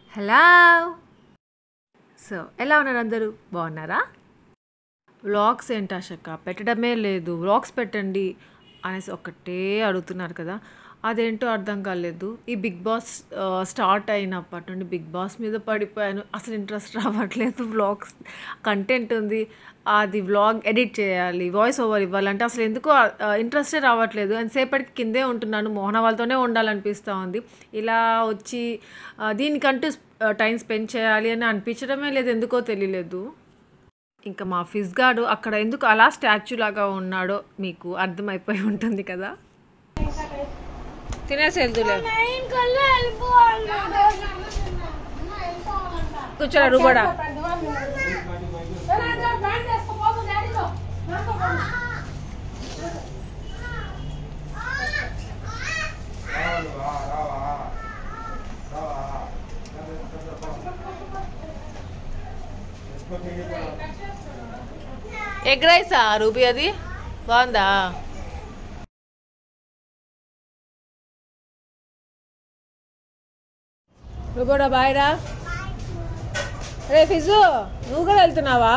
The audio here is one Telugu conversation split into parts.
హలో సో ఎలా ఉన్నారు అందరూ బాగున్నారా వ్లాగ్స్ ఏంటి అశక్క పెట్టడమే లేదు వ్లాగ్స్ పెట్టండి అనేసి ఒక్కటే అడుగుతున్నారు కదా అదేంటో అర్థం కాలేదు ఈ బిగ్ బాస్ ఆ, స్టార్ట్ అయినప్పటి నుండి బిగ్ బాస్ మీద పడిపోయాను అసలు ఇంట్రెస్ట్ రావట్లేదు వ్లాగ్స్ కంటెంట్ ఉంది అది వ్లాగ్ ఎడిట్ చేయాలి వాయిస్ ఓవర్ ఇవ్వాలంటే అసలు ఎందుకో ఇంట్రెస్టే రావట్లేదు ఎంతసేపటికి కిందే ఉంటున్నాను మోహన వాళ్ళతోనే ఉండాలనిపిస్తూ ఉంది ఇలా వచ్చి ఆ, దీనికంటూ టైం స్పెండ్ చేయాలి అని అనిపించడమే లేదు ఎందుకో తెలియలేదు ఇంకా మా ఫిజ్ గాడు అక్కడ ఎందుకు అలా స్టాచ్యూ లాగా ఉన్నాడో మీకు అర్థమైపోయి ఉంటుంది కదా తినేసి వెళ్తులే కూర్చోరా రుబడా ఎగ్ రైసా రూబీ అది బాగుందా నువ్వు కూడా బాయ్ రా రే ఫిజు నువ్వు కూడా వెళ్తున్నావా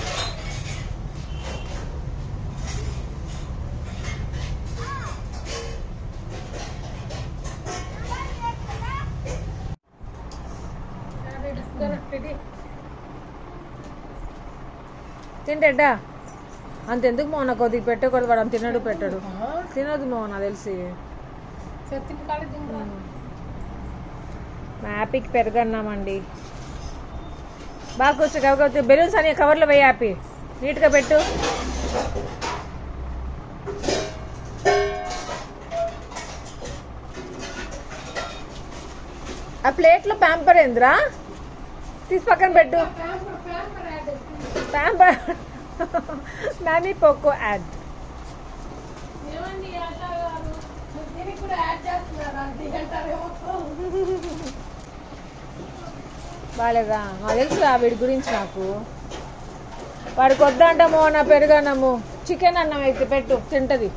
తింటెడ్డా అంతెందుకు మోన కొద్దిగా పెట్టకూడదు వాడు అంత తినడు పెట్టడు తినదు మోన తెలిసి మా హ్యాపీకి పెరగన్నామండి బాగా కూర్చో కాబట్టి బెలూన్స్ అని కవర్లో వేయి హ్యాపీ నీట్గా పెట్టు ఆ ప్లేట్లో ప్యాంపర్ ఏందిరా తీసి పక్కన పెట్టు ప్యాంపర్ నాని పోకో యాడ్ బాగాలేదా నాకు తెలుసురా వీడి గురించి నాకు వాడికి వద్దంటామో నా పెరుగన్నము చికెన్ అన్నం అయితే పెట్టు తింటది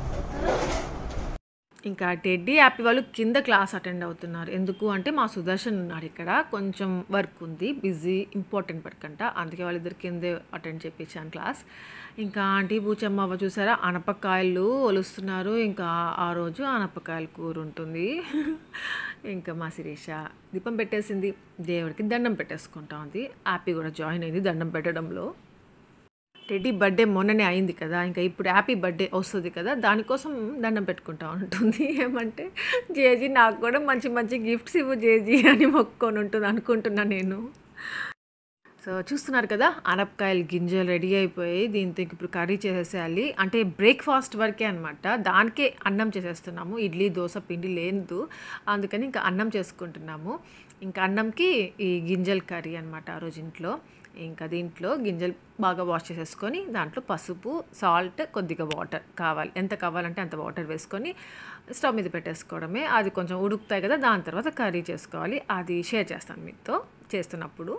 ఇంకా టెడ్డీ యాపీ వాళ్ళు కింద క్లాస్ అటెండ్ అవుతున్నారు ఎందుకు అంటే మా సుదర్శన్ ఉన్నాడు ఇక్కడ కొంచెం వర్క్ ఉంది బిజీ ఇంపార్టెంట్ వర్క్ అంట అందుకే వాళ్ళిద్దరు కిందే అటెండ్ చేయించాను క్లాస్ ఇంకా ఆంటీ బూచమ్మ అవ్వ చూసారా అనపకాయలు ఒలుస్తున్నారు ఇంకా ఆ రోజు అనపకాయల కూర ఉంటుంది ఇంకా మా శిరీష దీపం పెట్టేసింది దేవుడికి దండం పెట్టేసుకుంటా ఉంది యాపీ కూడా జాయిన్ అయింది దండం పెట్టడంలో టెడ్డీ బర్త్డే మొన్ననే అయింది కదా ఇంకా ఇప్పుడు హ్యాపీ బర్త్డే వస్తుంది కదా దానికోసం దండం పెట్టుకుంటా ఉంటుంది ఏమంటే జేజీ నాకు కూడా మంచి మంచి గిఫ్ట్స్ ఇవ్వు జేజీ అని మొక్కుకొని ఉంటుంది అనుకుంటున్నా నేను సో చూస్తున్నారు కదా అనపకాయలు గింజలు రెడీ అయిపోయి దీంతో ఇంక ఇప్పుడు కర్రీ చేసేసేయాలి అంటే బ్రేక్ఫాస్ట్ వరకే అనమాట దానికే అన్నం చేసేస్తున్నాము ఇడ్లీ దోశ పిండి లేదు అందుకని ఇంకా అన్నం చేసుకుంటున్నాము ఇంకా అన్నంకి ఈ గింజల కర్రీ అనమాట ఆ రోజు ఇంట్లో ఇంకా దీంట్లో గింజలు బాగా వాష్ చేసేసుకొని దాంట్లో పసుపు సాల్ట్ కొద్దిగా వాటర్ కావాలి ఎంత కావాలంటే అంత వాటర్ వేసుకొని స్టవ్ మీద పెట్టేసుకోవడమే అది కొంచెం ఉడుకుతాయి కదా దాని తర్వాత కర్రీ చేసుకోవాలి అది షేర్ చేస్తాను మీతో చేస్తున్నప్పుడు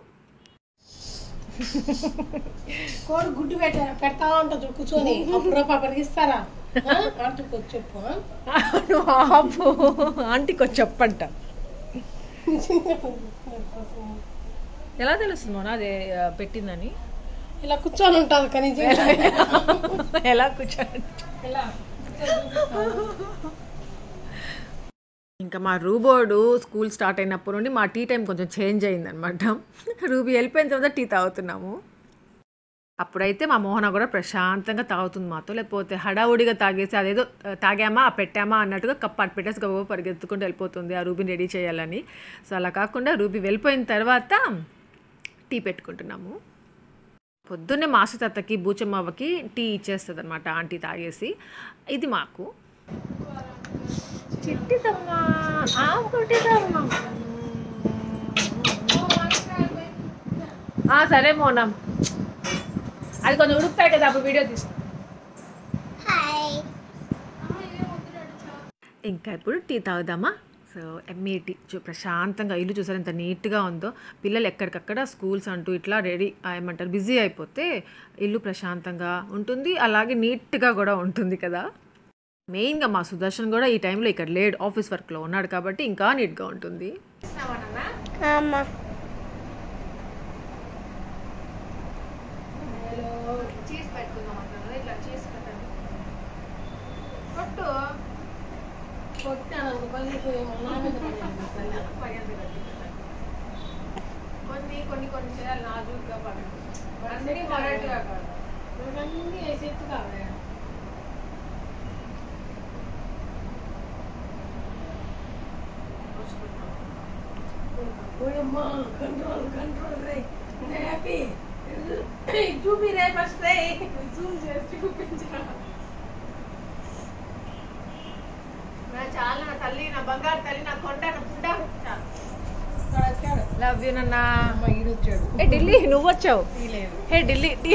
కోడి గుడ్డు పెట్ట పెడతా ఉంటుంది కూర్చొని అప్పుడు రూపాయలు ఇస్తారా అంటూ చెప్పు ఆపు ఆంటీకి వచ్చి చెప్పంట ఎలా తెలుస్తుంది మోనా అదే ఆ, పెట్టిందని ఇలా కూర్చొని ఉంటుంది కానీ ఎలా కూర్చొని ఇలా ఇంకా మా రూబోడు స్కూల్ స్టార్ట్ అయినప్పటి నుండి మా టీ టైం కొంచెం చేంజ్ అయిందనమాట రూబీ వెళ్ళిపోయిన తర్వాత టీ తాగుతున్నాము అప్పుడైతే మా మోహన కూడా ప్రశాంతంగా తాగుతుంది మాతో లేకపోతే హడావుడిగా తాగేసి అదేదో ఆ, తాగామా పెట్టామా అన్నట్టుగా కప్ అటు పెట్టేసి గబగబా పరిగెత్తుకుంటూ వెళ్ళిపోతుంది ఆ రూబీని రెడీ చేయాలని సో అలా కాకుండా రూబీ వెళ్ళిపోయిన తర్వాత టీ పెట్టుకుంటున్నాము పొద్దున్నే మాస్టర్ తాతకి బూచమ్మవ్వకి టీ ఇచ్చేస్తుంది అనమాట ఆంటీ తాగేసి ఇది మాకు చిట్టిదమ్మా ఆకుటిదమ్మా ఆ, సరే మోనం అది కొంచెం ఉడుకుతాయి కదా అప్పుడు వీడియో తీసు ఇంకా ఇప్పుడు టీ తాగుదామా సో ఎంఏ టీ చూ ప్రశాంతంగా ఇల్లు చూసారు ఎంత నీట్గా ఉందో పిల్లలు ఎక్కడికక్కడ స్కూల్స్ అంటూ ఇట్లా రెడీ ఏమంటారు బిజీ అయిపోతే ఇల్లు ప్రశాంతంగా ఉంటుంది అలాగే నీట్గా కూడా ఉంటుంది కదా మెయిన్గా మా సుదర్శన్ కూడా ఈ టైంలో ఇక్కడ లేడు ఆఫీస్ వర్క్లో ఉన్నాడు కాబట్టి ఇంకా నీట్గా ఉంటుంది అమ్మ అయిపోయాము నా మీద పడింది సరే. కొన్ని కొన్ని కొన్ని చేయాలి నాజూగ్గా పడండి అన్నీ కరెక్ట్గా కాదు ఇవన్నీ వేసి ఎత్తు కావే ఓయమ్మా కంట్రోల్ కంట్రోల్ రే హ్యాపీ చూపి రే ఫస్ట్ రే జూమ్ చేసి చూపించరా నా చాలా నా తల్లి నా బంగారు తల్లి నా కొండ నా పుండ ఇక్కడ వచ్చాడు లవ్ యూ నాన్న అమ్మ ఈడొచ్చాడు ఏ ఢిల్లీ నువ్వు వచ్చావు తీలేదు హే ఢిల్లీ టీ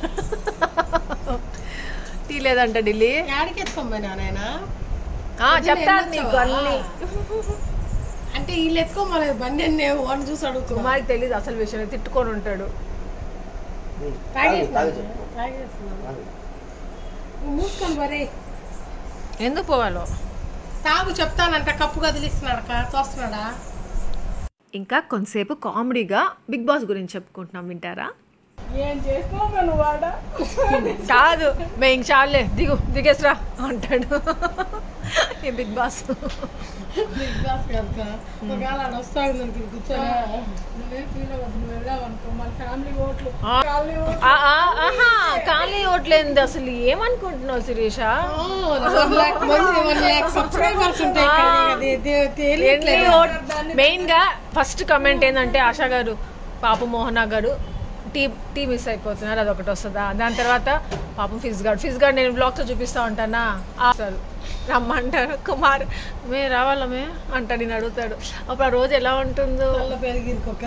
టీ లేదంట ఢిల్లీ యాడికి ఎత్తుకోమ్మా నాయన ఆ, చెప్తాను నీకు అన్ని అంటే వీళ్ళు ఎత్తుకోమలేదు బండి అన్నీ వాడిని చూసి అడుగుతున్నా కుమారికి తెలియదు అసలు విషయం తిట్టుకొని ఉంటాడు తాగేస్తున్నాను తాగేస్తున్నాను నువ్వు మూసుకొని మరి ఎందుకు పోవాలో తాగు చెప్తానంట కప్పు కదిలిస్తున్నాడు తోస్తున్నాడా ఇంకా కొంతసేపు కామెడీగా బిగ్ బాస్ గురించి చెప్పుకుంటున్నాం వింటారా ఏం చేసుకోమా నువ్వు వాడ కాదు మే ఇంక చాలే దిగు దిగేసరా అంటాడు ఈ బిగ్ బాస్ బిగ్ బాస్ కదా ఒకవేళ ఆడ వస్తాడు మనకి కూర్చొని నువ్వేం ఫీల్ అవ్వద్దు నువ్వు వెళ్ళావు అనుకో మన ఫ్యామిలీ ఓట్లు ఆ. ఫ్యామిలీ ఓట్లు ఆ, ఆ, ఆహా ఖాళీ ఓట్లేంది అసలు ఏమనుకుంటున్నావు శిరీష వన్ లాక్ మంది వన్ లాక్ సబ్స్క్రైబర్స్ ఉంటాయి ఇక్కడ. అది తె- తెలియట్లేదు మెయిన్ గా ఫస్ట్ కమెంట్ ఏంటంటే ఆశా గారు పాప మోహన గారు టీ టీ మిస్ అయిపోతున్నారు అది ఒకటి వస్తుందా దాని తర్వాత పాపం ఫిజ్ గార్డ్ ఫిజ్ గార్డ్ నేను బ్లాగ్తో చూపిస్తా ఉంటానా సార్ రమ్మంటారు కుమార్ మే రావాలా మే అంటాడు నేను అడుగుతాడు అప్పుడు ఆ రోజు ఎలా ఉంటుందో తల్ల పెరిగిరుకోక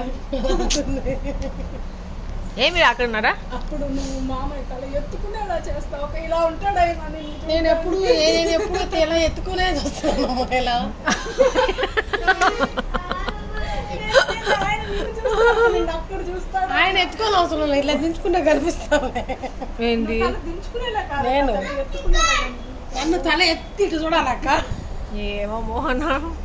ఏమి అక్కడ ఉన్నారా అప్పుడు నువ్వు మామయ్య తల ఎత్తుకునేలా చేస్తావు ఒక ఇలా ఉంటాడు ఆయన నిన్ను చూ- నేను ఎప్పుడు నేను ఎప్పుడు ఇలా ఎత్తుకునే చూస్తాను ఇలా ఆయన నిన్ను చూస్తాడు, నిన్ను అక్కడ చూస్తాడు ఆయన ఎత్తుకోని అవసరం లేదు ఇట్లా దించుకుంటే కనిపిస్తాను ఏంది తల దించుకునేలా కాదు నేను తల ఎత్తుకునేలా కాదు. నన్ను తల ఎత్తి ఇటు చూడాలక్క ఏమో మోహన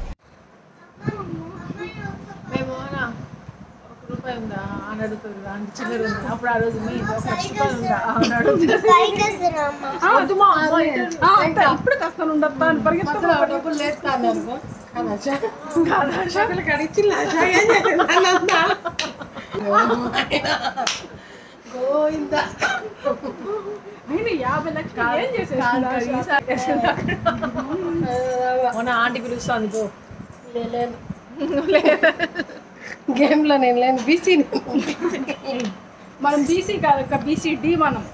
మే మోహన ఒక రూపాయి ఉందా అని అడుగుతుంది అంత చిల్లర ఉంది అప్పుడు ఆ రోజు మీ ఒక లక్ష రూపాయలు ఉందా అని అడుగుతుంది వద్దు మా అమ్మ ఇటు- ఆ, అంతే అప్పుడు కాస్త ఉండొస్తా అని పరిగెత్తా అసలు ఆ డబ్బులు లేస్తాను అనుకో కదా షాకులు కడిచి గోయిందా ఆయన యాభై లక్షలు ఏం చేసేసింది ఆశ? మొన్న ఆంటీ పిలుస్తుంది పో గేమ్ లో నేను లేను బీసీ మనం బీసీ కాదు బీసీ డి మనం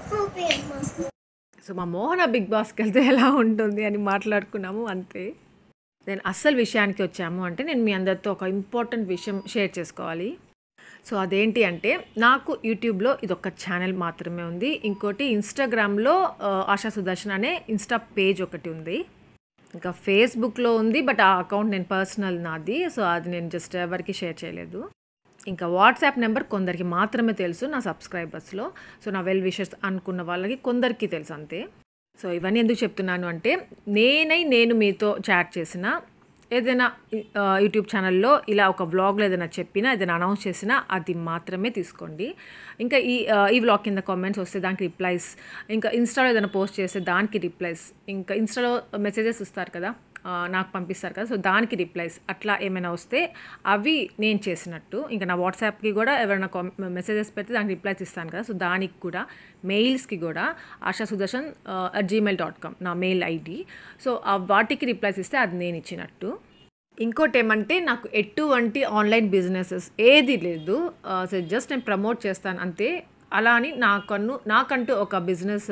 సో మా మోహన బిగ్ బాస్కి వెళ్తే ఎలా ఉంటుంది అని మాట్లాడుకున్నాము అంతే నేను అస్సలు విషయానికి వచ్చాము అంటే నేను మీ అందరితో ఒక ఇంపార్టెంట్ విషయం షేర్ చేసుకోవాలి సో అదేంటి అంటే నాకు యూట్యూబ్లో ఇది ఒక ఛానల్ మాత్రమే ఉంది ఇంకోటి ఇన్స్టాగ్రామ్లో ఆ, ఆశా సుదర్శన్ అనే ఇన్స్టా పేజ్ ఒకటి ఉంది ఇంకా ఫేస్బుక్లో ఉంది బట్ ఆ అకౌంట్ నేను పర్సనల్ నాది సో అది నేను జస్ట్ ఎవరికి షేర్ చేయలేదు ఇంకా వాట్సాప్ నెంబర్ కొందరికి మాత్రమే తెలుసు నా సబ్స్క్రైబర్స్లో సో నా వెల్ విషెస్ అనుకున్న వాళ్ళకి కొందరికి తెలుసు అంతే సో ఇవన్నీ ఎందుకు చెప్తున్నాను అంటే నేనై నేను మీతో చాట్ చేసిన ఏదైనా ఆ, యూట్యూబ్ ఛానల్లో ఇలా ఒక వ్లాగ్లో ఏదైనా చెప్పినా ఏదైనా అనౌన్స్ చేసినా అది మాత్రమే తీసుకోండి ఇంకా ఈ ఆ, ఈ వ్లాగ్ కింద కామెంట్స్ వస్తే దానికి రిప్లైస్ ఇంకా ఇన్స్టాలో ఏదైనా పోస్ట్ చేస్తే దానికి రిప్లైస్ ఇంకా ఇన్స్టాలో మెసేజెస్ ఇస్తారు కదా ఆ, నాకు పంపిస్తారు కదా సో దానికి రిప్లైస్ అట్లా ఏమైనా వస్తే అవి నేను చేసినట్టు ఇంకా నా వాట్సాప్కి కూడా ఎవరైనా మెసేజెస్ పెడితే దానికి రిప్లైస్ ఇస్తాను కదా సో దానికి కూడా మెయిల్స్కి కూడా Asha Sudarshan at Gmail dot com నా మెయిల్ ఐడి సో ఆ వాటికి రిప్లైస్ ఇస్తే అది నేను ఇచ్చినట్టు ఇంకోటి ఏమంటే నాకు ఎటువంటి ఆన్లైన్ బిజినెసెస్ ఏది లేదు సో జస్ట్ నేను ప్రమోట్ చేస్తాను అంతే అలా అని నాకన్ను నాకంటూ ఒక బిజినెస్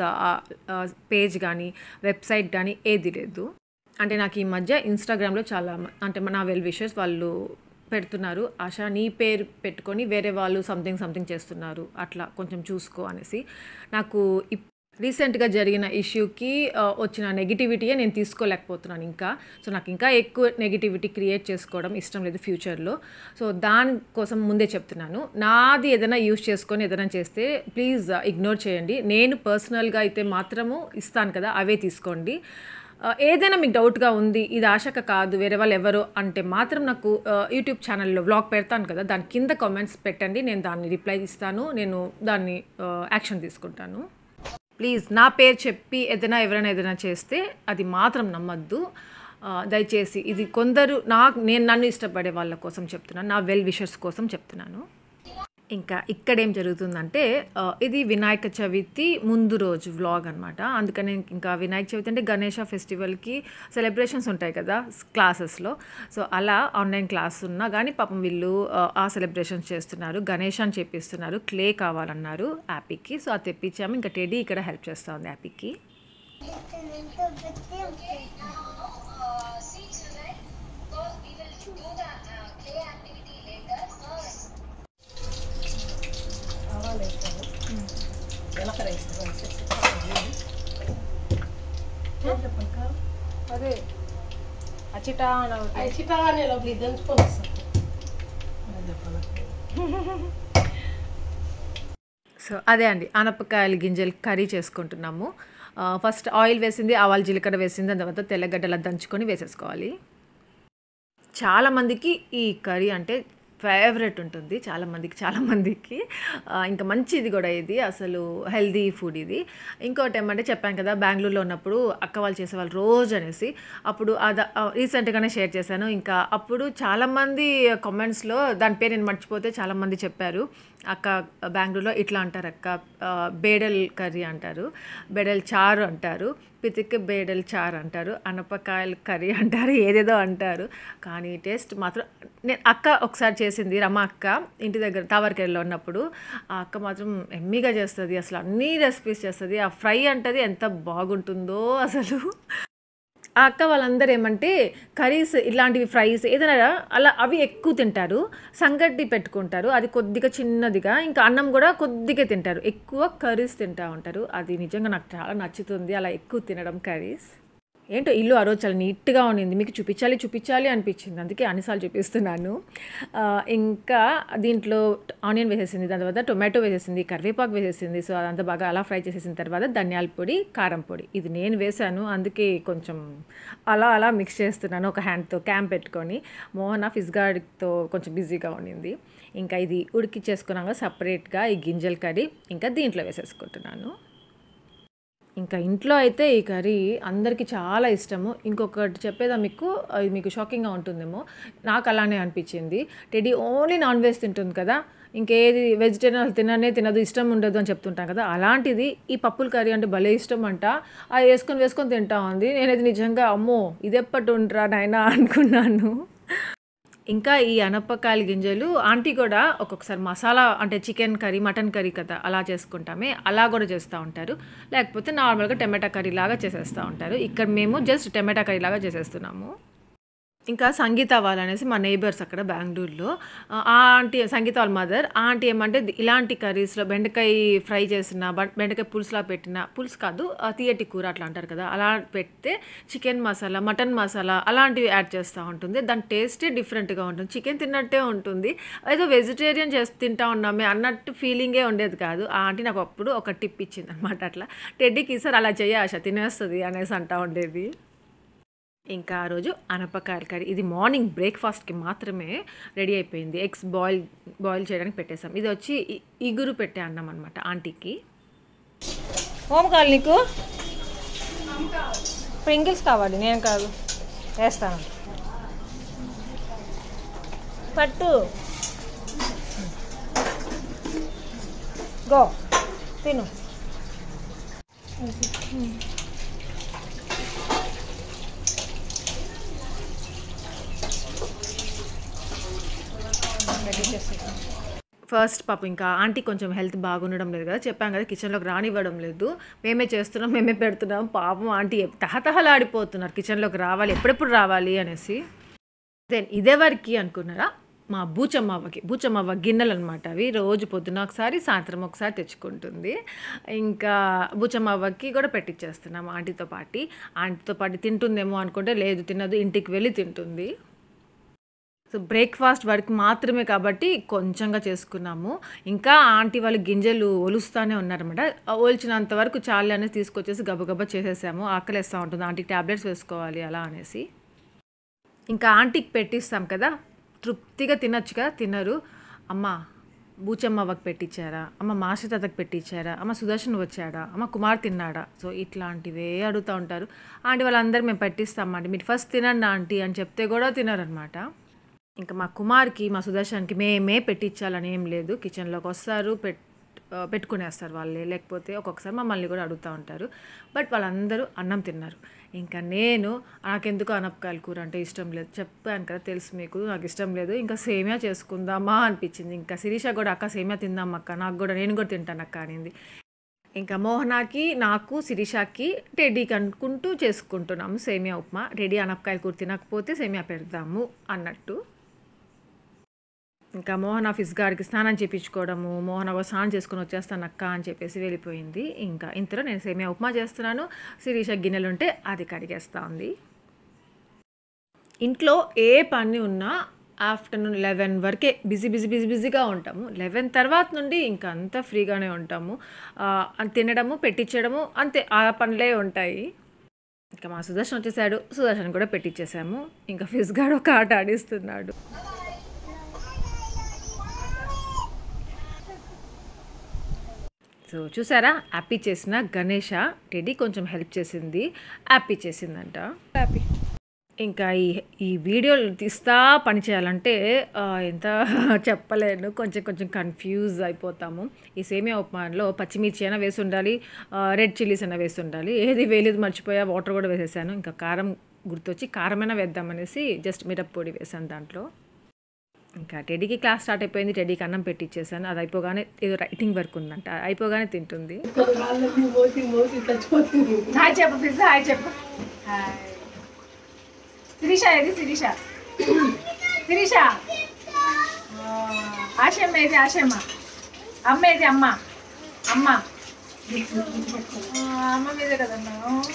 పేజ్ కానీ వెబ్సైట్ కానీ ఏది లేదు అంటే నాకు ఈ మధ్య ఇన్స్టాగ్రామ్లో చాలా మ- అంటే నా వెల్ విషెస్ వాళ్ళు పెడుతున్నారు ఆశ నీ పేరు పెట్టుకొని వేరే వాళ్ళు సంథింగ్ సంథింగ్ చేస్తున్నారు అట్లా కొంచెం చూసుకో అనేసి నాకు ఇప్ రీసెంట్గా జరిగిన ఇష్యూకి ఆ, వచ్చిన నెగిటివిటీయే నేను తీసుకోలేకపోతున్నాను ఇంకా సో నాకు ఇంకా ఎక్కువ నెగిటివిటీ క్రియేట్ చేసుకోవడం ఇష్టం లేదు ఫ్యూచర్లో సో దానికోసం ముందే చెప్తున్నాను నాది ఏదైనా యూజ్ చేసుకొని ఏదైనా చేస్తే ప్లీజ్ ఇగ్నోర్ చేయండి నేను పర్సనల్గా అయితే మాత్రము ఇస్తాను కదా అవే తీసుకోండి ఆ, ఏదైనా మీకు డౌట్గా ఉంది ఇది ఆశక కాదు వేరే వాళ్ళు ఎవరు అంటే మాత్రం నాకు ఆ, యూట్యూబ్ ఛానల్లో వ్లాగ్ పెడతాను కదా దాని కింద కామెంట్స్ పెట్టండి నేను దాన్ని రిప్లై ఇస్తాను నేను దాన్ని ఆ, యాక్షన్ తీసుకుంటాను ప్లీజ్ నా పేరు చెప్పి ఏదైనా ఎవరైనా ఏదైనా చేస్తే అది మాత్రం నమ్మద్దు ఆ, దయచేసి ఇది కొందరు నాకు నేను నన్ను ఇష్టపడే వాళ్ళ కోసం చెప్తున్నాను నా వెల్ విషర్స్ కోసం చెప్తున్నాను ఇంకా ఇక్కడ ఏం జరుగుతుందంటే ఆ, ఇది వినాయక చవితి ముందు రోజు వ్లాగ్ అనమాట అందుకని ఇంకా వినాయక చవితి అంటే గణేష ఫెస్టివల్కి సెలబ్రేషన్స్ ఉంటాయి కదా క్లాసెస్లో సో అలా ఆన్లైన్ క్లాస్ ఉన్నా కానీ పాపం వీళ్ళు ఆ, ఆ సెలబ్రేషన్స్ చేస్తున్నారు గణేష్ అని చెప్పిస్తున్నారు క్లే కావాలన్నారు యాపీకి సో అది తెప్పించాము ఇంకా టెడీ ఇక్కడ హెల్ప్ చేస్తా ఉంది యాపీకి అదే అచిటా అవి చిటానే లోపల ఇది దంచుకొని వస్తాను సో అదే అండి ఆనపకాయల గింజలు కర్రీ చేసుకుంటున్నాము ఆ, ఫస్ట్ ఆయిల్ వేసింది ఆవాలు జీలకర్ర వేసింది దాని తర్వాత తెల్లగడ్డలా దంచుకొని వేసేసుకోవాలి చాలామందికి ఈ కర్రీ అంటే ఫేవరెట్ ఉంటుంది చాలామందికి చాలామందికి ఆ, ఇంకా మంచిది కూడా ఇది అసలు హెల్దీ ఫుడ్ ఇది ఇంకోటి ఏమంటే చెప్పాను కదా బెంగళూరులో ఉన్నప్పుడు అక్క వాళ్ళు చేసేవాళ్ళు రోజు అనేసి అప్పుడు అది రీసెంట్గానే షేర్ చేశాను ఇంకా అప్పుడు చాలామంది కామెంట్స్లో దాని పేరు నేను మర్చిపోతే చాలామంది చెప్పారు అక్క బెంగళూరులో ఇట్లా అంటారు అక్క ఆ, బేడల్ కర్రీ అంటారు బేడల్ చారు అంటారు పితిక్ బేడల్ చారు అంటారు అనపకాయల కర్రీ అంటారు ఏదేదో అంటారు కానీ టేస్ట్ మాత్రం నేను అక్క ఒకసారి చేసింది రమ అక్క ఇంటి దగ్గర తావరకెళ్ళలో ఉన్నప్పుడు ఆ అక్క మాత్రం ఎమ్మిగా చేస్తుంది అసలు అన్ని రెసిపీస్ చేస్తుంది ఆ ఫ్రై అంటది ఎంత బాగుంటుందో అసలు ఆ అక్క వాళ్ళందరూ ఏమంటే కర్రీస్ ఇలాంటివి ఫ్రైస్ ఏదైనా అలా అవి ఎక్కువ తింటారు సంగటి పెట్టుకుంటారు అది కొద్దిగా చిన్నదిగా ఇంకా అన్నం కూడా కొద్దిగా తింటారు ఎక్కువ కర్రీస్ తింటూ ఉంటారు అది నిజంగా నాకు చాలా నచ్చుతుంది అలా ఎక్కువ తినడం కర్రీస్ ఏంటో ఇల్లు ఆ రోజు చాలా నీట్గా ఉండింది మీకు చూపించాలి చూపించాలి అనిపించింది అందుకే అన్నిసార్లు చూపిస్తున్నాను ఆ, ఇంకా దీంట్లో ఆనియన్ వేసేసింది దాని తర్వాత టొమాటో వేసేసింది కరివేపాకు వేసేసింది సో అదంతా బాగా అలా ఫ్రై చేసేసిన తర్వాత ధనియాల పొడి కారం పొడి ఇది నేను వేశాను అందుకే కొంచెం అలా అలా మిక్స్ చేస్తున్నాను ఒక హ్యాండ్తో క్యాంప్ పెట్టుకొని మోహన ఫిజ్ గార్డ్తో కొంచెం బిజీగా ఉండింది ఇంకా ఇది ఉడికిచ్చేసుకున్నాక సపరేట్గా ఈ గింజల కర్రీ ఇంకా దీంట్లో వేసేసుకుంటున్నాను ఇంకా ఇంట్లో అయితే ఈ కర్రీ అందరికీ చాలా ఇష్టము ఇంకొకటి చెప్పేదా మీకు అది మీకు షాకింగ్గా ఉంటుందేమో నాకు అలానే అనిపించింది టెడీ ఓన్లీ నాన్ వెజ్ తింటుంది కదా ఇంకేది వెజిటేరియన్ తిననే తినదు ఇష్టం ఉండదు అని చెప్తుంటాం కదా అలాంటిది ఈ పప్పుల కర్రీ అంటే భలే ఇష్టం అంట అది వేసుకొని వేసుకొని తింటా ఉంది నేనైతే నిజంగా అమ్మో ఇది ఎప్పటి ఉంటారా నాయనా అనుకున్నాను ఇంకా ఈ అనపకాయల గింజలు ఆంటీ కూడా ఒక్కొక్కసారి మసాలా అంటే చికెన్ కర్రీ మటన్ కర్రీ కదా అలా చేసుకుంటామే అలా కూడా చేస్తూ ఉంటారు లేకపోతే నార్మల్గా టమాటా కర్రీ లాగా చేసేస్తూ ఉంటారు ఇక్కడ మేము జస్ట్ టమాటా కర్రీ లాగా చేసేస్తున్నాము ఇంకా సంగీత వాళ్ళు అనేసి మా నైబర్స్ అక్కడ బెంగళూరులో ఆ ఆంటీ సంగీత వాళ్ళ మదర్ ఆ ఆంటీ ఏమంటే ఇలాంటి కర్రీస్లో బెండకాయ ఫ్రై చేసిన బ- బెండకాయ పులుసులా పెట్టిన పులుసు కాదు ఆ తీయటి కూర అట్లా అంటారు కదా అలా పెడితే చికెన్ మసాలా మటన్ మసాలా అలాంటివి యాడ్ చేస్తూ ఉంటుంది దాని టేస్టే డిఫరెంట్గా ఉంటుంది చికెన్ తిన్నట్టే ఉంటుంది ఏదో వెజిటేరియన్ చేసి తింటా ఉన్నామే అన్నట్టు ఫీలింగే ఉండేది కాదు ఆ ఆంటీ నాకు అప్పుడు ఒక టిప్ ఇచ్చింది అనమాట అట్లా టెడ్డీకి సార్ అలా చేయ ఆశ తినేస్తుంది అనేసి అంటా ఉండేది ఇంకా ఆ రోజు అనపకాయల కర్రీ ఇది మార్నింగ్ బ్రేక్ఫాస్ట్కి మాత్రమే రెడీ అయిపోయింది ఎగ్స్ బాయిల్ బాయిల్ చేయడానికి పెట్టేసాం ఇది వచ్చి ఇ- ఇగురు పెట్టే అన్నం అనమాట ఆంటీకి హోమ్ కావాలి నీకు స్ప్రింకిల్స్ కావాలి నేను కాదు వేస్తాను పట్టు గో తిను రెడీ చేసి ఫస్ట్ పాప ఇంకా ఆంటీ కొంచెం హెల్త్ బాగుండడం లేదు కదా చెప్పాం కదా కిచెన్లోకి రానివ్వడం లేదు మేమే చేస్తున్నాం మేమే పెడుతున్నాం పాపం ఆంటీ తహతహలాడిపోతున్నారు కిచెన్లోకి రావాలి ఎప్పుడెప్పుడు రావాలి అనేసి దెన్ ఇదేవరికి అనుకున్నారా మా బూచమ్మవ్వకి బూచమ్మవ్వ గిన్నెలు అనమాట అవి రోజు పొద్దున ఒకసారి సాయంత్రం ఒకసారి తెచ్చుకుంటుంది ఇంకా బూచమ్మవ్వకి కూడా పెట్టిచ్చేస్తున్నాం ఆంటీతో పాటి ఆంటీతో పాటు తింటుందేమో అనుకుంటే లేదు తినదు ఇంటికి వెళ్ళి తింటుంది సో బ్రేక్ఫాస్ట్ వరకు మాత్రమే కాబట్టి కొంచెంగా చేసుకున్నాము ఇంకా ఆంటీ వాళ్ళు గింజలు ఒలుస్తూనే ఉన్నారన్నమాట ఆ ఒలిచినంత వరకు చాలు అనేసి తీసుకొచ్చేసి గబగబా చేసేసాము ఆకలేస్తూ ఉంటుంది ఆంటీకి ట్యాబ్లెట్స్ వేసుకోవాలి అలా అనేసి ఇంకా ఆంటీకి పెట్టిస్తాం కదా తృప్తిగా తినొచ్చు కదా తినరు అమ్మా బూచమ్మ అవ్వకు పెట్టించారా అమ్మ మాస్టర్ తాతకు పెట్టించారా అమ్మ సుదర్శన్ వచ్చాడా అమ్మ కుమార్ తిన్నాడా సో ఇట్లాంటివే అడుగుతూ ఉంటారు ఆంటీ వాళ్ళందరూ మేము పెట్టిస్తామండి మీరు ఫస్ట్ తినండి ఆంటీ అని చెప్తే కూడా తినరనమాట ఇంకా మా కుమార్కి మా సుదర్శన్కి మేమే పెట్టించాలని ఏం లేదు కిచెన్లోకి వస్తారు పెట్ ఆ, పెట్టుకునేస్తారు వాళ్ళే లేకపోతే ఒక్కొక్కసారి మమ్మల్ని కూడా అడుగుతూ ఉంటారు బట్ వాళ్ళందరూ అన్నం తిన్నారు ఇంకా నేను నాకెందుకు అనపకాయల కూర అంటే ఇష్టం లేదు చెప్పాను కదా తెలుసు మీకు నాకు ఇష్టం లేదు ఇంకా సేమియా చేసుకుందామా అనిపించింది ఇంకా శిరీష కూడా అక్క సేమియా తిందాం అక్క నాకు కూడా నేను కూడా తింటాను అక్క అనింది ఇంకా మోహనాకి నాకు శిరీషాకి టెడ్డీకి అనుకుంటూ చేసుకుంటున్నాము సేమియా ఉప్మా రెడీ అనపకాయలు కూర తినకపోతే సేమియా పెడదాము అన్నట్టు ఇంకా మోహన్ ఆఫీస్ గారికి స్నానం చేయించుకోవడము మోహన్ ఒక స్నానం చేసుకొని వచ్చేస్తాను అక్క అని చెప్పేసి వెళ్ళిపోయింది ఇంకా ఇంతలో నేను సేమియా ఉప్మా చేస్తున్నాను శిరీష గిన్నెలు ఉంటే అది కడిగేస్తా ఉంది ఇంట్లో ఏ పని ఉన్నా ఆఫ్టర్నూన్ లెవెన్ వరకే బిజీ బిజీ బిజీ బిజీగా ఉంటాము లెవెన్ తర్వాత నుండి ఇంకా అంతా ఫ్రీగానే ఉంటాము ఆ, తినడము పెట్టించడము అంతే ఆ పనులే ఉంటాయి ఇంకా మా సుదర్శన్ వచ్చేసాడు సుదర్శన్ కూడా పెట్టించేసాము ఇంకా ఫిజ్ గాడు ఒక ఆట ఆడిస్తున్నాడు సో చూసారా యాపీ చేసిన గణేష టెడీ కొంచెం హెల్ప్ చేసింది యాపీ చేసిందంట హ్యాపీ ఇంకా ఈ ఈ వీడియోలు తీస్తా పని చేయాలంటే ఆ, ఎంత చెప్పలేను కొంచెం కొంచెం కన్ఫ్యూజ్ అయిపోతాము ఈ సేమియా ఉప్మాలో పచ్చిమిర్చి అయినా వేసి ఉండాలి ఆ, రెడ్ చిల్లీస్ అయినా వేసి ఉండాలి ఏది వేయలేదు మర్చిపోయా వాటర్ కూడా వేసేసాను ఇంకా కారం గుర్తొచ్చి కారమైనా వేద్దామనేసి జస్ట్ మిరప్పొడి వేసాను దాంట్లో ఇంకా టెడీకి క్లాస్ స్టార్ట్ అయిపోయింది టెడీకి అన్నం పెట్టిచ్చేసాను అది అయిపోగానే ఏదో రైటింగ్ వర్క్ ఉందంట అయిపోగానే తింటుంది కాళ్ళకి మోసి మోసి చచ్చిపోతుంది హాయ్ చెప్పు ప్లీజ్ హాయ్ చెప్పు హాయ్ శిరీష ఏది శిరీష శిరీష ఆ, ఆశమ్మ ఏది ఆశమ్మ అమ్మ ఏది అమ్మ అమ్మ ఆ, అమ్మ మీదే కదన్నా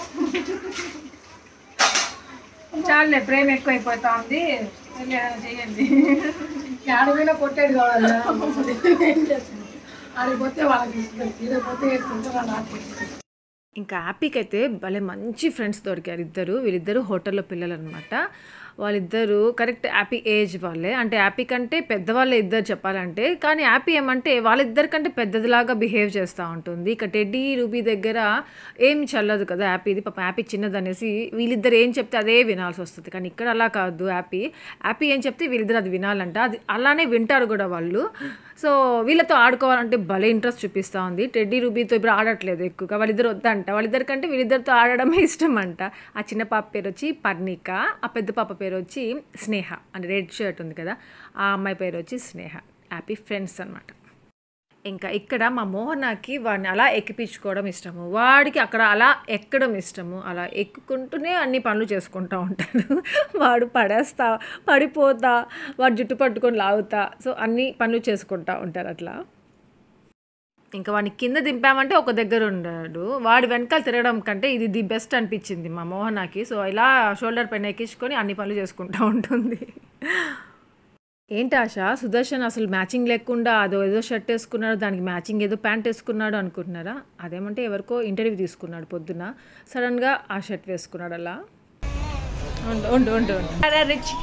చాలులే ప్రేమ ఎక్కువైపోతా ఉంది వెళ్ళి ఏదైనా చెయ్యండి ఆడమైనా కొట్టాడు కావాలా ఏం చేస్తుంది ఆడిపోతే వాళ్ళకి ఇస్తుంది ఈడపోతే వేసుకుంటారు నాకు ఇంకా హ్యాపీకి అయితే భలే మంచి ఫ్రెండ్స్ దొరికారు ఇద్దరు వీళ్ళిద్దరు హోటల్లో పిల్లలు అనమాట వాళ్ళిద్దరూ కరెక్ట్ హ్యాపీ ఏజ్ వాళ్ళే అంటే హ్యాపీ కంటే పెద్దవాళ్ళే ఇద్దరు చెప్పాలంటే కానీ హ్యాపీ ఏమంటే వాళ్ళిద్దరికంటే పెద్దదిలాగా బిహేవ్ చేస్తూ ఉంటుంది ఇక టెడ్డీ రూబీ దగ్గర ఏం చల్లదు కదా హ్యాపీది పాప హ్యాపీ చిన్నదనేసి వీళ్ళిద్దరు ఏం చెప్తే అదే వినాల్సి వస్తుంది కానీ ఇక్కడ అలా కాదు హ్యాపీ హ్యాపీ ఏం చెప్తే వీళ్ళిద్దరు అది వినాలంట అది అలానే వింటారు కూడా వాళ్ళు సో వీళ్ళతో ఆడుకోవాలంటే భలే ఇంట్రెస్ట్ చూపిస్తూ ఉంది టెడ్డీ రూబీతో ఇప్పుడు ఆడట్లేదు ఎక్కువగా వాళ్ళిద్దరు వద్దంట వాళ్ళిద్దరి కంటే వీళ్ళిద్దరితో ఆడడమే ఇష్టం అంట ఆ చిన్న పాప పేరు వచ్చి పర్ణిక ఆ పెద్ద పాప పేరు వచ్చి స్నేహ అంటే రెడ్ షర్ట్ ఉంది కదా ఆ అమ్మాయి పేరు వచ్చి స్నేహ హ్యాపీ ఫ్రెండ్స్ అనమాట ఇంకా ఇక్కడ మా మోహనాకి వాడిని అలా ఎక్కిపించుకోవడం ఇష్టము వాడికి అక్కడ అలా ఎక్కడం ఇష్టము అలా ఎక్కుకుంటూనే అన్ని పనులు చేసుకుంటూ ఉంటాడు వాడు పడేస్తా పడిపోతా వాడు జుట్టు పట్టుకొని లాగుతా సో అన్ని పనులు చేసుకుంటూ ఉంటారు అట్లా ఇంకా వాడిని కింద దింపామంటే ఒక దగ్గర ఉన్నాడు వాడి వెనకాల తిరగడం కంటే ఇది ది బెస్ట్ అనిపించింది మా మోహనాకి సో ఇలా షోల్డర్ పైన ఎక్కించుకొని అన్ని పనులు చేసుకుంటూ ఉంటుంది ఏంటి ఆశ సుదర్శన్ అసలు మ్యాచింగ్ లేకుండా అదో ఏదో షర్ట్ వేసుకున్నాడు దానికి మ్యాచింగ్ ఏదో ప్యాంట్ వేసుకున్నాడు అనుకుంటున్నారా అదేమంటే ఎవరికో ఇంటర్వ్యూ తీసుకున్నాడు పొద్దున సడన్గా ఆ షర్ట్ వేసుకున్నాడు అలా ఉండు ఉండు ఉండు ఉండు రిచ్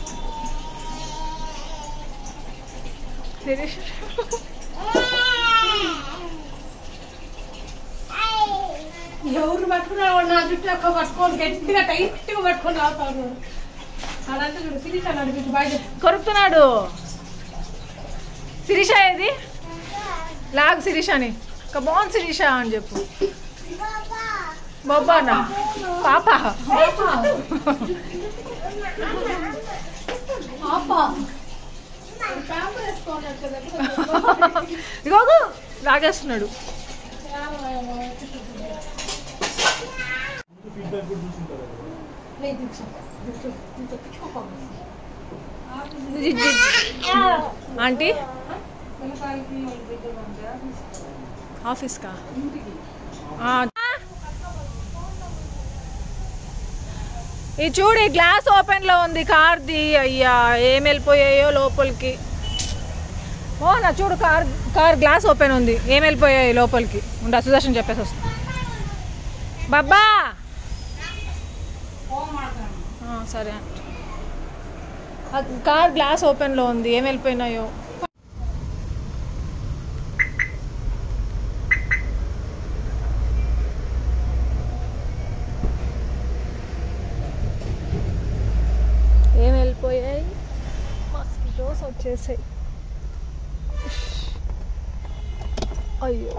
శిరీష్ ఎవరు పట్టుకున్నావు నా జుట్టు ఎక్కువ పట్టుకొని గట్టిగా టైట్గా పట్టుకొని రావుతాను అడంతా చూడు సిరీస్ అని అడిగి బాగా కొరుకుతున్నాడు శిరీష ఏది లాగు శిరీష అని కమాన్ శిరీష అని చెప్పు బాబానా పాప ఇగో లాగేస్తున్నాడు ఆంటీ ఆఫీస్కా ఇది చూడు ఈ గ్లాస్ ఓపెన్ లో ఉంది కార్ది అయ్యా ఏం వెళ్ళిపోయాయో లోపలికి ఓ నా చూడు కార్ కార్ గ్లాస్ ఓపెన్ ఉంది ఏం వెళ్ళిపోయాయి లోపలికి ఉండ సుదర్శన్ చెప్పేసి వస్తా బాబా ఆ, సరే ఆంటీ. ఆ కార్ గ్లాస్ ఓపెన్లో ఉంది ఏం వెళ్ళిపోయినాయో చేసాయి అయ్యో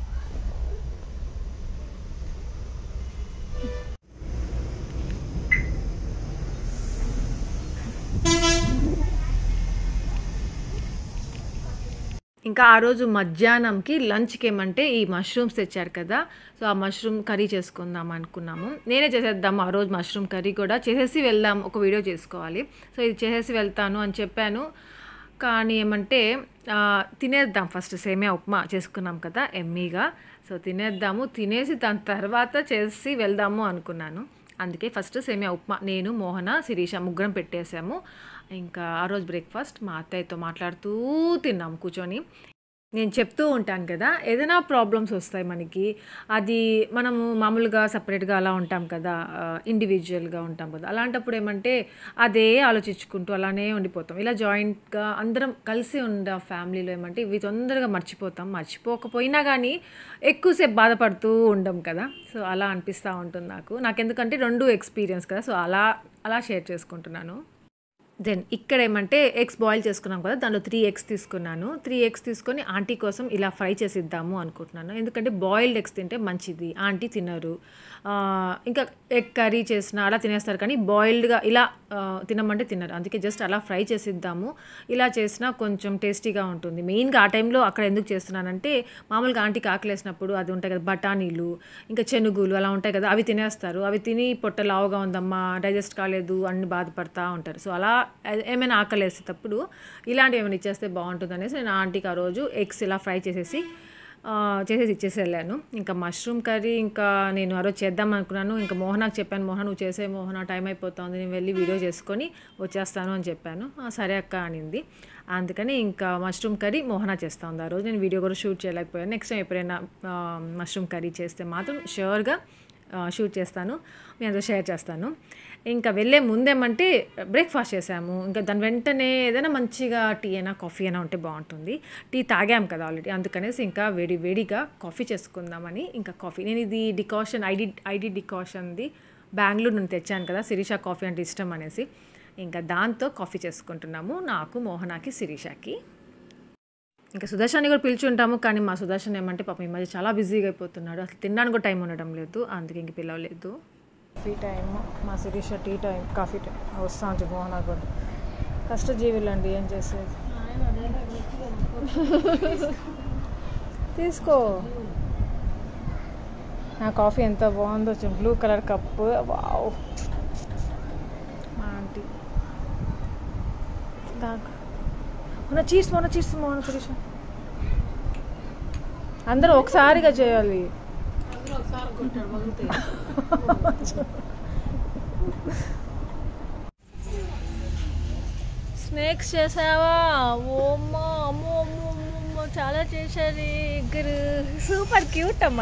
ఇంకా ఆ రోజు మధ్యాహ్నంకి లంచ్కి ఏమంటే ఈ మష్రూమ్స్ తెచ్చారు కదా సో ఆ మష్రూమ్ కర్రీ చేసుకుందాం అనుకున్నాము నేనే చేసేద్దాము ఆ రోజు మష్రూమ్ కర్రీ కూడా చేసేసి వెళ్దాం ఒక వీడియో చేసుకోవాలి సో ఇది చేసేసి వెళ్తాను అని చెప్పాను కానీ ఏమంటే ఆ, తినేద్దాం ఫస్ట్ సేమియా ఉప్మా చేసుకున్నాం కదా ఎమ్మీగా సో తినేద్దాము తినేసి దాని తర్వాత చేసి వెళ్దాము అనుకున్నాను అందుకే ఫస్ట్ సేమియా ఉప్మా నేను మోహన శిరీష ముగ్గురం పెట్టేశాము ఇంకా ఆ రోజు బ్రేక్ఫాస్ట్ మా అత్తయ్యతో మాట్లాడుతూ తిన్నాము కూర్చొని నేను చెప్తూ ఉంటాను కదా ఏదైనా ప్రాబ్లమ్స్ వస్తాయి మనకి అది మనము మామూలుగా సపరేట్గా అలా ఉంటాం కదా ఇండివిజువల్గా ఉంటాం కదా అలాంటప్పుడు ఏమంటే అదే ఆలోచించుకుంటూ అలానే ఉండిపోతాం ఇలా జాయింట్గా అందరం కలిసి ఉండే ఫ్యామిలీలో ఏమంటే ఇవి తొందరగా మర్చిపోతాం మర్చిపోకపోయినా కానీ ఎక్కువసేపు బాధపడుతూ ఉండం కదా సో అలా అనిపిస్తూ ఉంటుంది నాకు నాకు ఎందుకంటే రెండు ఎక్స్పీరియన్స్ కదా సో అలా అలా షేర్ చేసుకుంటున్నాను దెన్ ఇక్కడ ఏమంటే ఎగ్స్ బాయిల్ చేసుకున్నాం కదా దాంట్లో త్రీ ఎగ్స్ తీసుకున్నాను త్రీ ఎగ్స్ తీసుకొని ఆంటీ కోసం ఇలా ఫ్రై చేసి ఇద్దాము అనుకుంటున్నాను ఎందుకంటే బాయిల్డ్ ఎగ్స్ తింటే మంచిది ఆంటీ తినరు ఆ, ఇంకా ఎగ్ కర్రీ చేసిన అలా తినేస్తారు కానీ బాయిల్డ్గా ఇలా ఆ, తినమంటే తినరు అందుకే జస్ట్ అలా ఫ్రై చేసి ఇద్దాము ఇలా చేసినా కొంచెం టేస్టీగా ఉంటుంది మెయిన్గా ఆ టైంలో అక్కడ ఎందుకు చేస్తున్నానంటే మామూలుగా ఆంటీకి ఆకలేసినప్పుడు అది ఉంటాయి కదా బఠానీలు ఇంకా చెనుగులు అలా ఉంటాయి కదా అవి తినేస్తారు అవి తిని పొట్ట లావుగా ఉందమ్మా డైజెస్ట్ కాలేదు అన్ని బాధపడతా ఉంటారు సో అలా ఏ- ఏమైనా ఆకలి వేసేటప్పుడు ఇలాంటివి ఏమైనా ఇచ్చేస్తే బాగుంటుంది అనేసి నేను ఆంటీకి ఆ రోజు ఎగ్స్ ఇలా ఫ్రై చేసేసి ఆ, చేసేసి ఇచ్చేసి వెళ్ళాను ఇంకా మష్రూమ్ కర్రీ ఇంకా నేను ఆ రోజు చేద్దాం అనుకున్నాను ఇంకా మోహనాకి చెప్పాను మోహన్ నువ్వు చేసే మోహన టైం అయిపోతుంది నేను వెళ్ళి వీడియో చేసుకొని వచ్చేస్తాను అని చెప్పాను "ఆ, సరే అక్క అనింది అందుకని ఇంకా మష్రూమ్ కర్రీ మోహన చేస్తా ఉంది ఆ రోజు నేను వీడియో కూడా షూట్ చేయలేకపోయాను నెక్స్ట్ టైం ఎప్పుడైనా ఆ, మష్రూమ్ కర్రీ చేస్తే మాత్రం షూర్గా షూట్ చేస్తాను మీ అందరూ షేర్ చేస్తాను ఇంకా వెళ్ళే ముందేమంటే బ్రేక్ఫాస్ట్ చేసాము ఇంకా దాని వెంటనే ఏదైనా మంచిగా టీ అయినా కాఫీ అయినా ఉంటే బాగుంటుంది టీ తాగాం కదా ఆల్రెడీ అందుకనేసి ఇంకా వేడి వేడిగా కాఫీ చేసుకుందామని ఇంకా కాఫీ నేను ఇది డికాషన్ ఐడి ఐడి డికాషన్ది బెంగళూరు నుండి తెచ్చాను కదా శిరీష కాఫీ అంటే ఇష్టం అనేసి ఇంకా దాంతో కాఫీ చేసుకుంటున్నాము నాకు మోహనాకి శిరీషకి ఇంకా సుదర్శన్ని కూడా పిలిచుంటాము కానీ మా సుదర్శన్ ఏమంటే పాపం ఈ మధ్య చాలా బిజీగా అయిపోతున్నాడు అసలు తినడానికి కూడా టైం ఉండడం లేదు అందుకే ఇంక పిలవలేదు కాఫీ టైం మా Shirisha tea time coffee time వస్తా ఉంటుంది మోహన కూడా కష్టజీవులండి ఏం చేసేది తీసుకో నా కాఫీ ఎంత బాగుందో బ్లూ కలర్ కప్పు వావ్ మా ఆంటీ దాకా మొన్న చీర్స్ మొన్న చీర్స్ మొన్న శిరీష అందరూ ఒకసారిగా చేయాలి అందరూ ఒకసారి కొట్టాడు వదిలితే స్నేక్స్ చేసావా ఓమ్మా అమ్మో అమ్మో అమ్మో, అమ్మో చాలా చేశారు ఇద్దరు సూపర్ క్యూట్ అమ్మా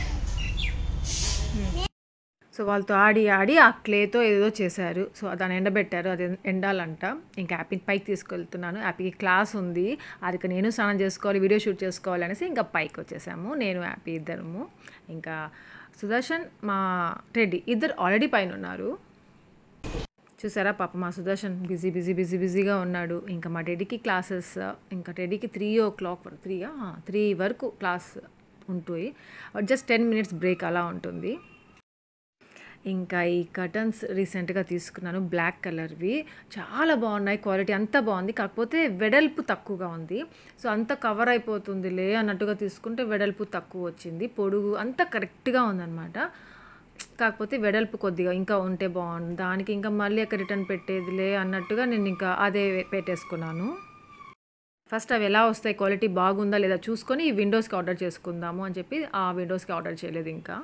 సో వాళ్ళతో ఆడి ఆడి ఆ క్లేతో ఏదో చేశారు సో దాన్ని ఎండబెట్టారు అది ఎండాలంట ఇంకా యాపీ పైకి తీసుకెళ్తున్నాను యాపీకి క్లాస్ ఉంది అది ఇక నేను స్నానం చేసుకోవాలి వీడియో షూట్ చేసుకోవాలి అనేసి ఇంకా పైకి వచ్చేసాము నేను యాపీ ఇద్దరము ఇంకా సుదర్శన్ మా రెడ్డి ఇద్దరు ఆల్రెడీ పైన ఉన్నారు చూసారా పాప మా సుదర్శన్ బిజీ బిజీ బిజీ బిజీగా ఉన్నాడు ఇంకా మా డాడీకి క్లాసెస్ ఇంకా డాడీకి త్రీ ఓ క్లాక్ వరకు త్రీగా త్రీ వరకు క్లాస్ ఉంటుంది జస్ట్ టెన్ మినిట్స్ బ్రేక్ అలా ఉంటుంది ఇంకా ఈ కర్టన్స్ రీసెంట్గా తీసుకున్నాను బ్లాక్ కలర్వి చాలా బాగున్నాయి క్వాలిటీ అంతా బాగుంది కాకపోతే వెడల్పు తక్కువగా ఉంది సో అంత కవర్ అయిపోతుందిలే అన్నట్టుగా తీసుకుంటే వెడల్పు తక్కువ వచ్చింది పొడుగు అంతా కరెక్ట్గా ఉందన్నమాట కాకపోతే వెడల్పు కొద్దిగా ఇంకా ఉంటే బాగుంది దానికి ఇంకా మళ్ళీ అక్కడ రిటర్న్ పెట్టేదిలే అన్నట్టుగా నేను ఇంకా అదే పెట్టేసుకున్నాను ఫస్ట్ అవి ఎలా వస్తాయి క్వాలిటీ బాగుందా లేదా చూసుకొని ఈ విండోస్కి ఆర్డర్ చేసుకుందాము అని చెప్పి ఆ విండోస్కి ఆర్డర్ చేయలేదు ఇంకా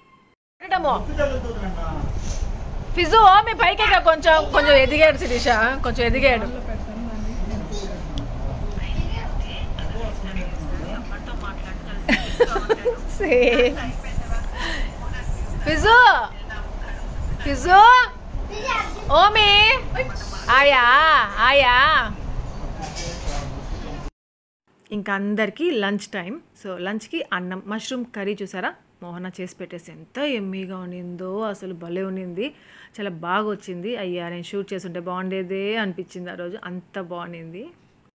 ఫిజు మీ పైకి కొంచెం కొంచెం ఎదిగాడు శిరీష కొంచెం ఎదిగాడు సేమ్. ఫిజు ఫిజు ఓమి ఆయా ఆయా ఇంకా అందరికీ లంచ్ టైం సో లంచ్కి అన్నం మష్రూమ్ కర్రీ చూసారా మోహన చేసి పెట్టేసి ఎంత ఎమ్మీగా ఉన్నిందో అసలు భలే ఉన్నింది చాలా బాగా వచ్చింది అయ్యా నేను షూట్ చేస్తుంటే బాగుండేదే అనిపించింది ఆ రోజు అంత బాగుండింది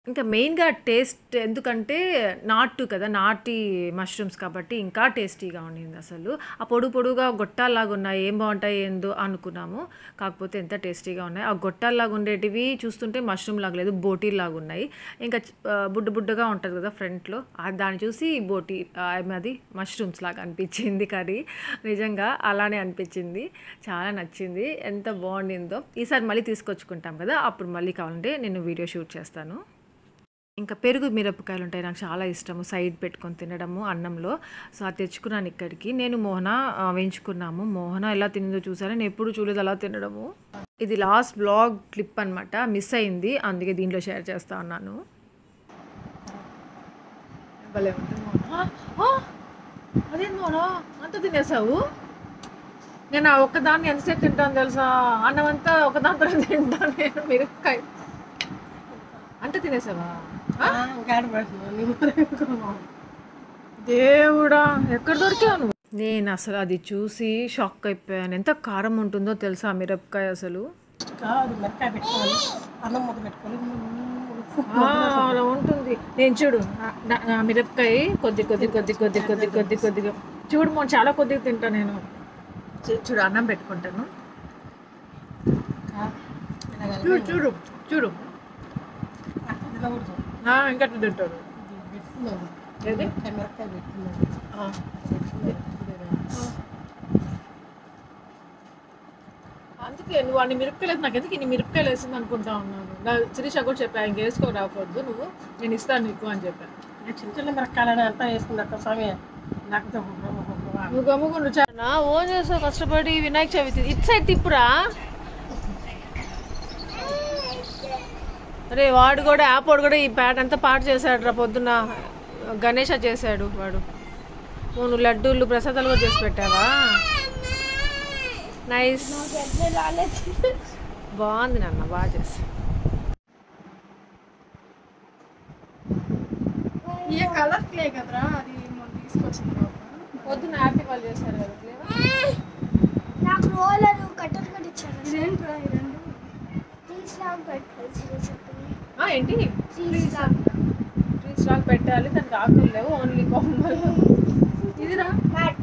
ఇంకా మెయిన్గా టేస్ట్ ఎందుకంటే నాటు కదా నాటి మష్రూమ్స్ కాబట్టి ఇంకా టేస్టీగా ఉండింది అసలు ఆ పొడు పొడుగా గొట్టాల్లాగా ఉన్నాయి ఏం బాగుంటాయి ఏందో అనుకున్నాము కాకపోతే ఎంత టేస్టీగా ఉన్నాయి ఆ గొట్టాల్లాగా ఉండేటివి చూస్తుంటే మష్రూమ్ లాగా లేదు బోటీ లాగా ఉన్నాయి ఇంకా చ- ఆ, బుడ్డ బుడ్డగా ఉంటుంది కదా ఫ్రంట్లో ఆ దాన్ని చూసి బోటీ ఆ, అది మష్రూమ్స్ లాగా అనిపించింది కర్రీ నిజంగా అలానే అనిపించింది చాలా నచ్చింది ఎంత బాగుండిందో ఈసారి మళ్ళీ తీసుకొచ్చుకుంటాం కదా అప్పుడు మళ్ళీ కావాలంటే నేను వీడియో షూట్ చేస్తాను ఇంకా పెరుగు మిరపకాయలు ఉంటాయి నాకు చాలా ఇష్టము సైడ్ పెట్టుకొని తినడము అన్నంలో సో అది తెచ్చుకున్నాను ఇక్కడికి నేను మోహన ఆ, వేయించుకున్నాము మోహన ఎలా తిందో చూసారా నేను ఎప్పుడు చూడలేదు అలా తినడము ఇది లాస్ట్ బ్లాగ్ క్లిప్ అన్నమాట మిస్ అయింది అందుకే దీంట్లో షేర్ చేస్తా ఉన్నాను భలే ఉంటుంది మోహన. ఆ! అదేంటి మోహన అంత తినేసావు నేను ఆ ఒక్కదాన్ని ఎంతసేపు తింటాను తెలుసా అన్నం అంతా ఒకదాంతో తింటాను నేను మిరపకాయ అంత తినేసావా గాడి పడుతున్నాను దేవుడా ఎక్కడ దొరికావు నువ్వు నేను అసలు అది చూసి షాక్ అయిపోయాను ఎంత కారం ఉంటుందో తెలుసా ఆ మిరపకాయ అసలు కాదు మిరకాయ పెట్టుకోవాలి అన్నం ముద్ద పెట్టుకోవాలి ఆ, అలా ఉంటుంది నేను చూడు నా- నా- నా మిరపకాయ కొద్ది కొద్ది కొద్ది కొద్ది కొద్ది కొద్ది కొద్దిగా చూడు మొన్న చాలా కొద్దిగా తింటా నేను చూ- చూడు అన్నం పెట్టుకుంటాను చూడు చూడు చూడు తినకూడదు ఆ, ఇంకా తింటాడు ఇది పెట్టుకున్నాను ఏది మిరకాయ పెట్టుకున్నాను ఆ. అందుకే నువ్వు అన్ని మిరపకాయలు వేసి నాకు ఎందుకు ఇన్ని మిరపకాయలు వేసింది అనుకుంటా ఉన్నాను నా శిరీష కూడా చెప్పా ఇంక వేసుకో రాకపోద్దు నువ్వు నేను ఇస్తాను నీకు అని చెప్పాను ఇక చిన్న చిన్న మిరకాయలని అంతా వేసుకుంది అక్క స్వామి లేకపోతే నువ్వు గమ్ముకుండు చాలా ఓన్ చేసావు కష్టపడి వినాయక చవితి ఇటు సైడ్ తిప్పురా అరే వాడు కూడా యాప్ వాడు కూడా ఈ ప్యాట్ అంతా పాటు చేశాడు రా పొద్దున్న గణేష చేశాడు వాడు ఓ, నువ్వు లడ్డూలు ప్రసాదాలు కూడా చేసి పెట్టావా నైస్ బాగుంది నాన్న బాగా చేసి ఏ కలర్ క్లే కదరా అది మొన్న తీసుకొచ్చింది పొద్దున్న హ్యాపీ వాళ్ళు చేశారు కదా నాకు రోలర్ కట్టర్ కూడా ఇచ్చారు ఇదేంట్రా ఈ రెండు త్రీ స్లాగ్ పెట్టాల్సి చెప్పింది ఆ, ఏంటి త్రీ స్లాగ్ ట్రీ స్టాక్ పెట్టాలి దానికి ఆకులు లేవు ఓన్లీ కొమ్మలు ఇదిరా మ్యాట్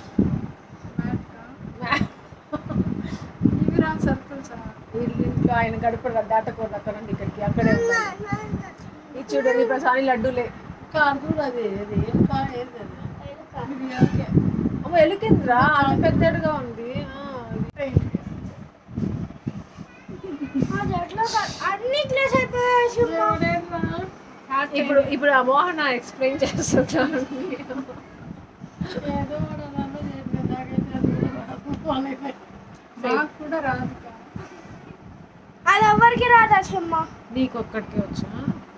ఇవి రా సర్కిల్స్ వీళ్ళ ఇంట్లో ఆయన గడపడు దాటకూడదు అక్కడ నుండి ఇక్కడికి అక్కడే ఉండాలి ఈ చూడు నీ ప్రసారి లడ్డూలే కాదు అది అది ఏం కా ఏది అది ఇది ఓకే అమ్మ ఎలుకేంద్రా అంత పెద్దగా ఉంది ఆ, అది ఎట్లా కా- అన్ని క్లాస్ అయిపోయాయి సుమా. ఇప్పుడు ఇప్పుడు ఆ మోహన ఎక్స్ప్లెయిన్ చేస్తున్నాను ఏదో వాడు అలా చెప్పిన నాకైతే అది కూడా రాదు. వాళ్ళకి నాకు కూడా రాదు కా. అది ఎవరికి రాదా సుమ్మ నీకు ఒక్కడికి వచ్చా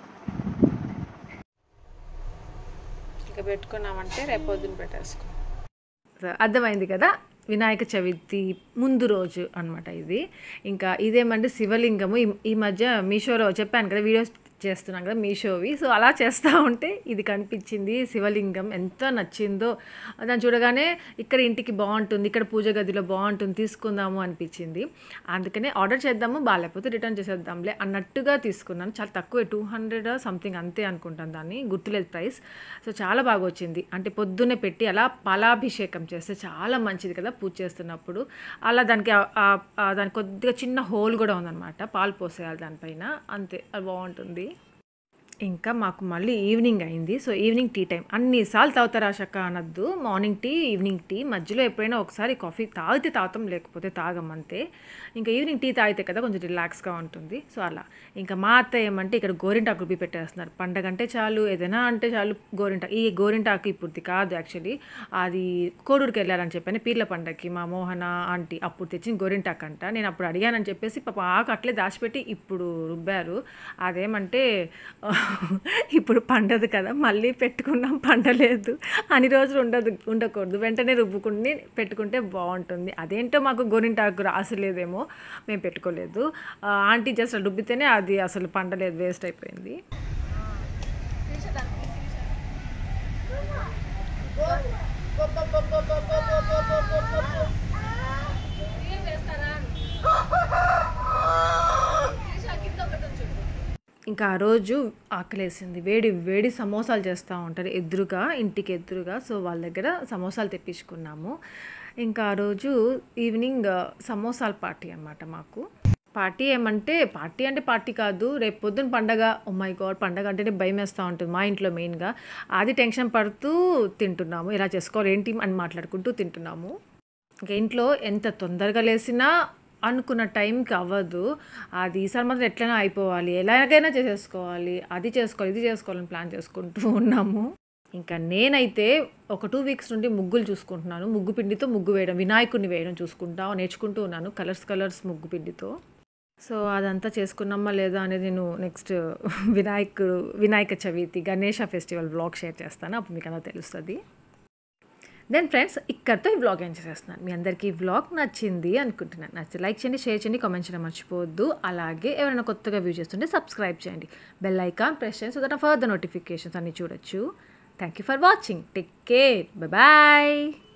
ఇక పెట్టుకున్నామంటే రేపు పొద్దున పెట్టేసుకో అర్థమైంది కదా వినాయక చవితి ముందు రోజు అన్నమాట ఇది ఇంకా ఇదేమంటే శివలింగము ఈ- ఈ మధ్య మీషోలో చెప్పాను కదా వీడియోస్ చేస్తున్నాను కదా మీషోవి సో అలా చేస్తూ ఉంటే ఇది కనిపించింది శివలింగం ఎంత నచ్చిందో దాన్ని చూడగానే ఇక్కడ ఇంటికి బాగుంటుంది ఇక్కడ పూజ గదిలో బాగుంటుంది తీసుకుందాము అనిపించింది అందుకనే ఆర్డర్ చేద్దాము బాగాలేకపోతే రిటర్న్ చేసేద్దాంలే అన్నట్టుగా తీసుకున్నాను చాలా తక్కువ టూ హండ్రెడ్ సంథింగ్ అంతే అనుకుంటాను దాన్ని గుర్తులేదు ప్రైస్ సో చాలా బాగా వచ్చింది అంటే పొద్దున్నే పెట్టి అలా పాలాభిషేకం చేస్తే చాలా మంచిది కదా పూజ చేస్తున్నప్పుడు అలా దానికి ఆ- ఆ- ఆ దానికి కొద్దిగా చిన్న హోల్ కూడా ఉందన్నమాట పాలు పోసేయాలి దానిపైన అంతే అది బాగుంటుంది ఇంకా మాకు మళ్ళీ ఈవినింగ్ అయింది సో ఈవినింగ్ టీ టైం అన్నిసార్లు తాగుతారా శక్క అనద్దు మార్నింగ్ టీ ఈవినింగ్ టీ మధ్యలో ఎప్పుడైనా ఒకసారి కాఫీ తాగితే తాగుతాం లేకపోతే తాగం అంతే ఇంకా ఈవినింగ్ టీ తాగితే కదా కొంచెం రిలాక్స్గా ఉంటుంది సో అలా ఇంకా మా అత్త ఏమంటే ఇక్కడ గోరింటాకు రుబ్బి పెట్టేస్తున్నారు పండగ అంటే చాలు ఏదైనా అంటే చాలు గోరింటాకు ఈ గోరింటాకు ఇప్పుడు కాదు యాక్చువల్లీ అది కోడూరుకి వెళ్ళారని చెప్పాను పీర్ల పండగకి మా మోహన ఆంటీ అప్పుడు తెచ్చిన గోరింటాకు అంట నేను అప్పుడు అడిగానని చెప్పేసి పాప ఆకు అట్లే దాచిపెట్టి ఇప్పుడు రుబ్బారు అదేమంటే ఇప్పుడు పండదు కదా మళ్ళీ పెట్టుకున్నాం పండలేదు అన్ని రోజులు ఉండదు ఉండకూడదు వెంటనే రుబ్బుకుని పెట్టుకుంటే బాగుంటుంది అదేంటో మాకు గోరింటాకు రాసలేదేమో మేము పెట్టుకోలేదు ఆ, ఆంటీ జస్ట్ రుబ్బితేనే అది అసలు పండలేదు వేస్ట్ అయిపోయింది ఇంకా ఆ రోజు ఆకలేసింది వేడి వేడి సమోసాలు చేస్తూ ఉంటారు ఎదురుగా ఇంటికి ఎదురుగా సో వాళ్ళ దగ్గర సమోసాలు తెప్పించుకున్నాము ఇంకా ఆ రోజు ఈవినింగ్ ఆ, సమోసాల పార్టీ అన్నమాట మాకు పార్టీ ఏమంటే పార్టీ అంటే పార్టీ కాదు రేపు పొద్దున్న పండగ మై గాడ్ పండగ అంటేనే భయం వేస్తూ ఉంటుంది మా ఇంట్లో మెయిన్గా అది టెన్షన్ పడుతూ తింటున్నాము ఇలా చేసుకోవాలి ఏంటి అని మాట్లాడుకుంటూ తింటున్నాము ఇంకా ఇంట్లో ఎంత తొందరగా లేసినా అనుకున్న టైంకి అవ్వదు అది ఈసారి మాత్రం ఎట్లైనా అయిపోవాలి ఎలాగైనా చేసేసుకోవాలి అది చేసుకోవాలి ఇది చేసుకోవాలని ప్లాన్ చేసుకుంటూ ఉన్నాము ఇంకా నేనైతే ఒక టూ వీక్స్ నుండి ముగ్గులు చూసుకుంటున్నాను ముగ్గు పిండితో ముగ్గు వేయడం వినాయకుడిని వేయడం చూసుకుంటా నేర్చుకుంటూ ఉన్నాను కలర్స్ కలర్స్ ముగ్గు పిండితో సో అదంతా చేసుకున్నామా లేదా అనేది నేను నెక్స్ట్ వినాయకుడు Vinayaka Chavithi Ganesha festival vlog share చేస్తాను అప్పుడు మీకు అంతా తెలుస్తుంది దెన్ ఫ్రెండ్స్ ఇక్కడితో ఈ వ్లాగ్ ఎంజాయ్ చేస్తున్నాను మీ అందరికీ ఈ వ్లాగ్ నచ్చింది అనుకుంటున్నాను నచ్చితే లైక్ చేయండి షేర్ చేయండి కామెంట్ చేయడం మర్చిపోవద్దు అలాగే ఎవరైనా కొత్తగా వ్యూ చేస్తుంటే సబ్స్క్రైబ్ చేయండి బెల్ ఐకాన్ ప్రెస్ చేయండి సో దట్ ఫర్దర్ నోటిఫికేషన్స్ అన్ని చూడొచ్చు thank you for watching take care bye